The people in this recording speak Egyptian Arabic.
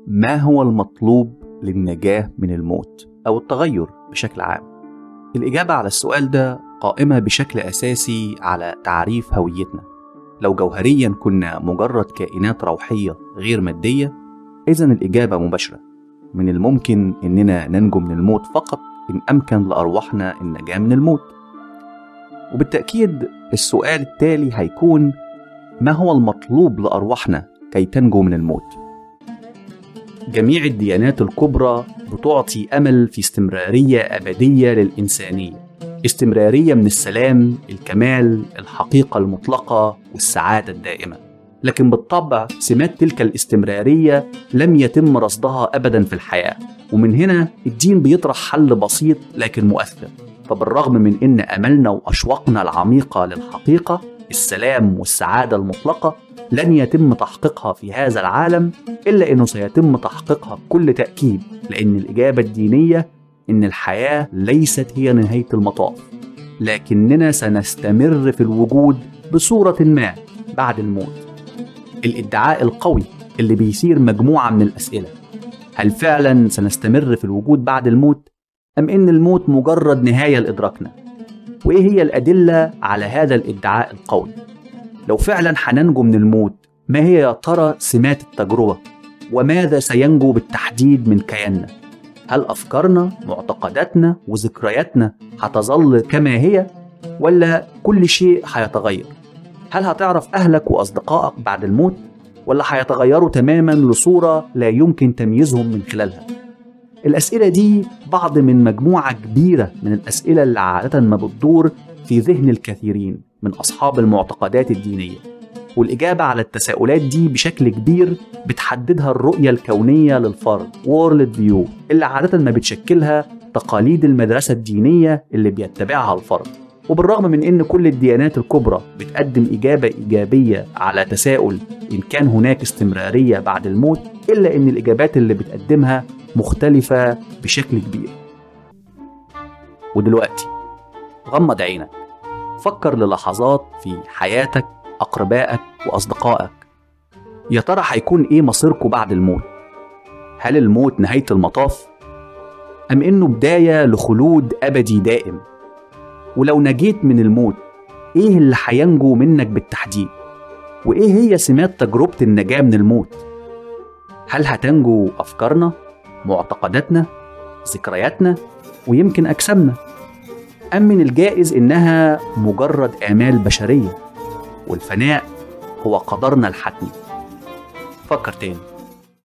ما هو المطلوب للنجاة من الموت أو التغير بشكل عام؟ الإجابة على السؤال ده قائمة بشكل أساسي على تعريف هويتنا لو جوهريا كنا مجرد كائنات روحية غير مادية إذا الإجابة مباشرة من الممكن إننا ننجو من الموت فقط إن أمكن لأرواحنا النجاة من الموت وبالتأكيد السؤال التالي هيكون ما هو المطلوب لأرواحنا كي تنجو من الموت؟ جميع الديانات الكبرى بتعطي أمل في استمرارية أبدية للإنسانية استمرارية من السلام، الكمال، الحقيقة المطلقة والسعادة الدائمة لكن بالطبع سمات تلك الاستمرارية لم يتم رصدها أبدا في الحياة ومن هنا الدين بيطرح حل بسيط لكن مؤثر فبالرغم من ان املنا واشواقنا العميقه للحقيقه السلام والسعاده المطلقه لن يتم تحقيقها في هذا العالم الا انه سيتم تحقيقها بكل تاكيد لان الاجابه الدينيه ان الحياه ليست هي نهايه المطاف لكننا سنستمر في الوجود بصوره ما بعد الموت الادعاء القوي اللي بيثير مجموعه من الاسئله هل فعلا سنستمر في الوجود بعد الموت أم إن الموت مجرد نهاية لإدراكنا؟ وإيه هي الأدلة على هذا الادعاء القوي؟ لو فعلا حننجو من الموت ما هي يا ترى سمات التجربة؟ وماذا سينجو بالتحديد من كياننا؟ هل أفكارنا، معتقداتنا وذكرياتنا هتظل كما هي؟ ولا كل شيء هيتغير؟ هل هتعرف أهلك وأصدقائك بعد الموت؟ ولا هيتغيروا تماما لصورة لا يمكن تمييزهم من خلالها؟ الأسئلة دي بعض من مجموعة كبيرة من الأسئلة اللي عادة ما بتدور في ذهن الكثيرين من أصحاب المعتقدات الدينية والإجابة على التساؤلات دي بشكل كبير بتحددها الرؤية الكونية للفرد وورلد فيو اللي عادة ما بتشكلها تقاليد المدرسة الدينية اللي بيتبعها الفرد وبالرغم من ان كل الديانات الكبرى بتقدم اجابه ايجابيه على تساؤل ان كان هناك استمراريه بعد الموت الا ان الاجابات اللي بتقدمها مختلفة بشكل كبير ودلوقتي غمض عينك فكر للحظات في حياتك أقربائك وأصدقائك يا ترى هيكون إيه مصيركم بعد الموت؟ هل الموت نهاية المطاف؟ أم إنه بداية لخلود أبدي دائم؟ ولو نجيت من الموت إيه اللي هينجو منك بالتحديد؟ وإيه هي سمات تجربة النجاة من الموت؟ هل هتنجو أفكارنا؟ معتقداتنا ذكرياتنا ويمكن أجسامنا أم من الجائز إنها مجرد آمال بشرية والفناء هو قدرنا الحتمي فكر تاني